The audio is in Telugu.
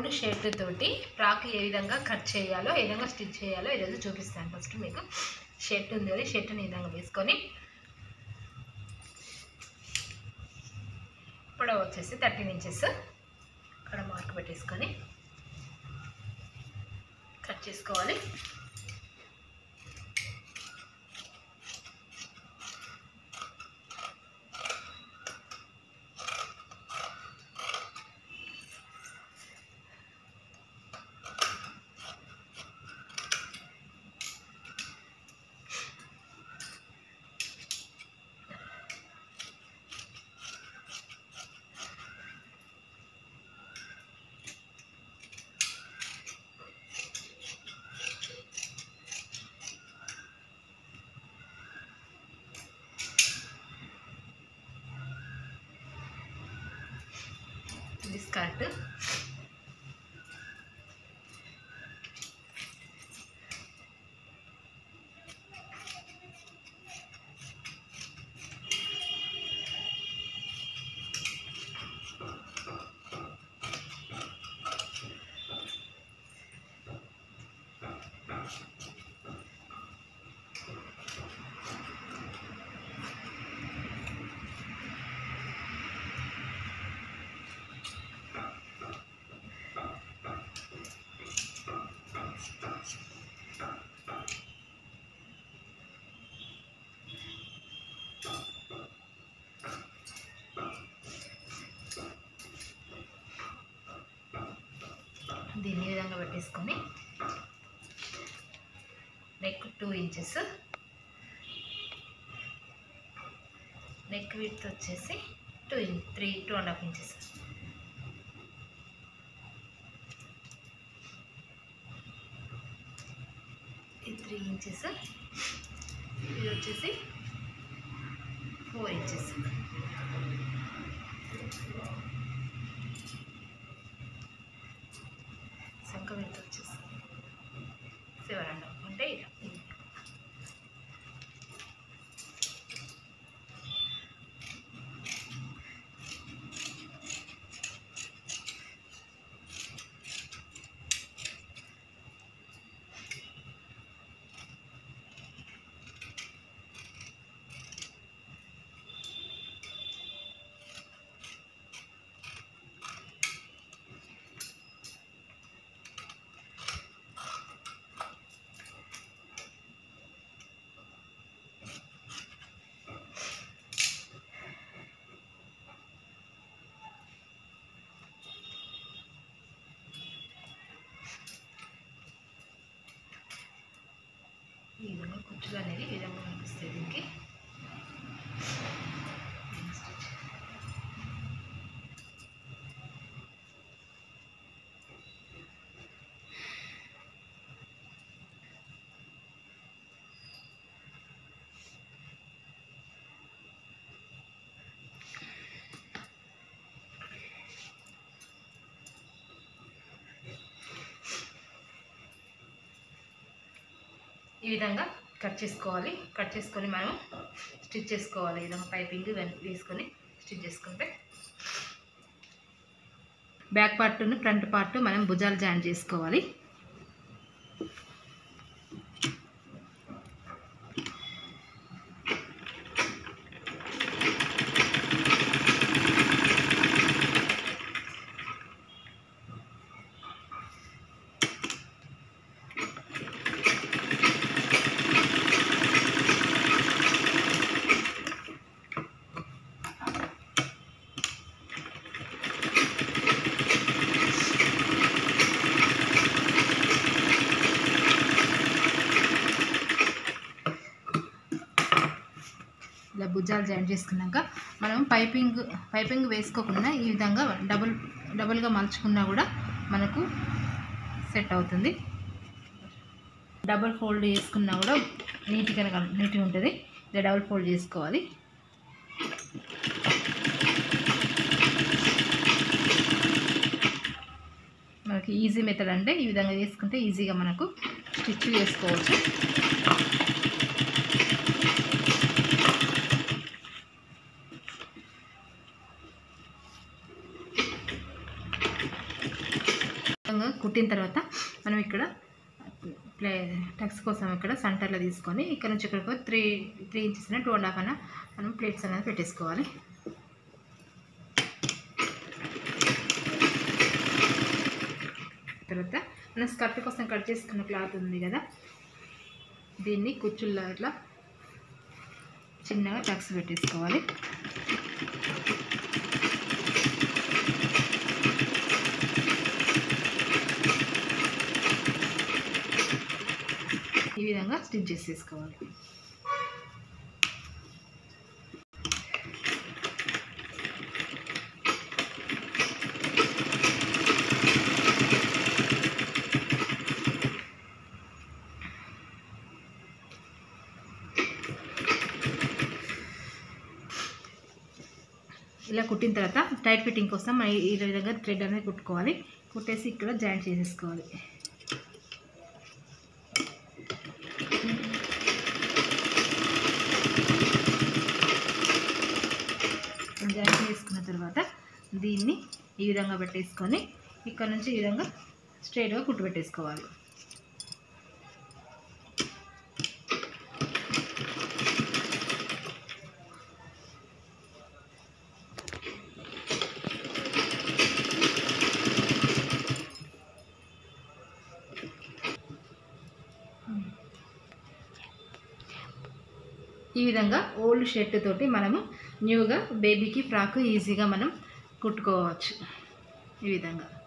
రౌండ్ షర్ట్ తోటి ఫ్రాక్ ఏ విధంగా కట్ చేయాలో ఏ విధంగా స్టిచ్ చేయాలో ఈరోజు చూపిస్తాను ఫస్ట్ మీకు షర్ట్ ఉంది కదా షర్ట్ని ఈ విధంగా వేసుకొని పొడవు వచ్చేసి థర్టీన్ ఇంచెస్ ఇక్కడ మార్క్ పెట్టేసుకొని కట్ చేసుకోవాలి ఇది స్కర్ట్ దీన్ని ఈ విధంగా పెట్టేసుకొని neck two inches neck with వచ్చేసి two in three two and half inches ఇది త్రీ ఇంచెస్ ఇది వచ్చేసి ఫోర్ ఇంచెస్ శంఖ విడత వచ్చేసి సెవెన్ అండ్ హాఫ్ అంటే ఇలా ఈ విధంగా కుచ్చులు అనేది ఈ విధంగా కనిపిస్తుంది దీనికి స్టిచ్ ఈ విధంగా కట్ చేసుకోవాలి కట్ చేసుకొని మనం స్టిచ్ చేసుకోవాలి ఈ విధంగా పైపింగ్ వెన్- వేసుకొని స్టిచ్ చేసుకుంటే బ్యాక్ పార్ట్ను ఫ్రంట్ పార్ట్ మనం భుజాలు జాయిన్ చేసుకోవాలి ఇలా భుజాలు జాయిన్ చేసుకున్నాక మనం పైపింగ్ పైపింగ్ వేసుకోకుండా ఈ విధంగా డబుల్ డబుల్గా మలుచుకున్నా కూడా మనకు సెట్ అవుతుంది డబుల్ ఫోల్డ్ చేసుకున్నా కూడా నీట్గా కన్- నీట్గా ఉంటుంది ఇలా డబుల్ ఫోల్డ్ చేసుకోవాలి మనకి ఈజీ మెథడ్ అంటే ఈ విధంగా చేసుకుంటే ఈజీగా మనకు స్టిచ్ చేసుకోవచ్చు విధంగా కుట్టిన తర్వాత మనం ఇక్కడ ప్లే టక్స్ కోసం ఇక్కడ సెంటర్లో తీసుకొని ఇక్కడ నుంచి ఇక్కడికి three three inches two and half అన్న మనం ప్లేట్స్ అనేది పెట్టేసుకోవాలి తర్వాత మనం స్కర్ట్ కోసం కట్ చేసుకున్న క్లాత్ ఉంది కదా దీన్ని కుచ్చుల్లో ఇట్లా చిన్నగా టక్స్ పెట్టేసుకోవాలి ఈ విధంగా స్టిచ్ చేసేసుకోవాలి ఇలా కుట్టిన తర్వాత టైట్ ఫిట్టింగ్ కోసం మనం ఈ విధంగా థ్రెడ్ అనేది కుట్టుకోవాలి కుట్టేసి ఇక్కడ జాయింట్ చేసేసుకోవాలి జాయింట్ చేసుకున్న తర్వాత దీన్ని ఈ విధంగా పెట్టేసుకొని ఇక్కడ నుంచి ఈ విధంగా స్ట్రైట్గా కుట్టు పెట్టేసుకోవాలి ఈ విధంగా ఓల్డ్ షర్ట్ తోటి మనము న్యూగా బేబీకి ఫ్రాక్ ఈజీగా మనం కుట్టుకోవచ్చు ఈ విధంగా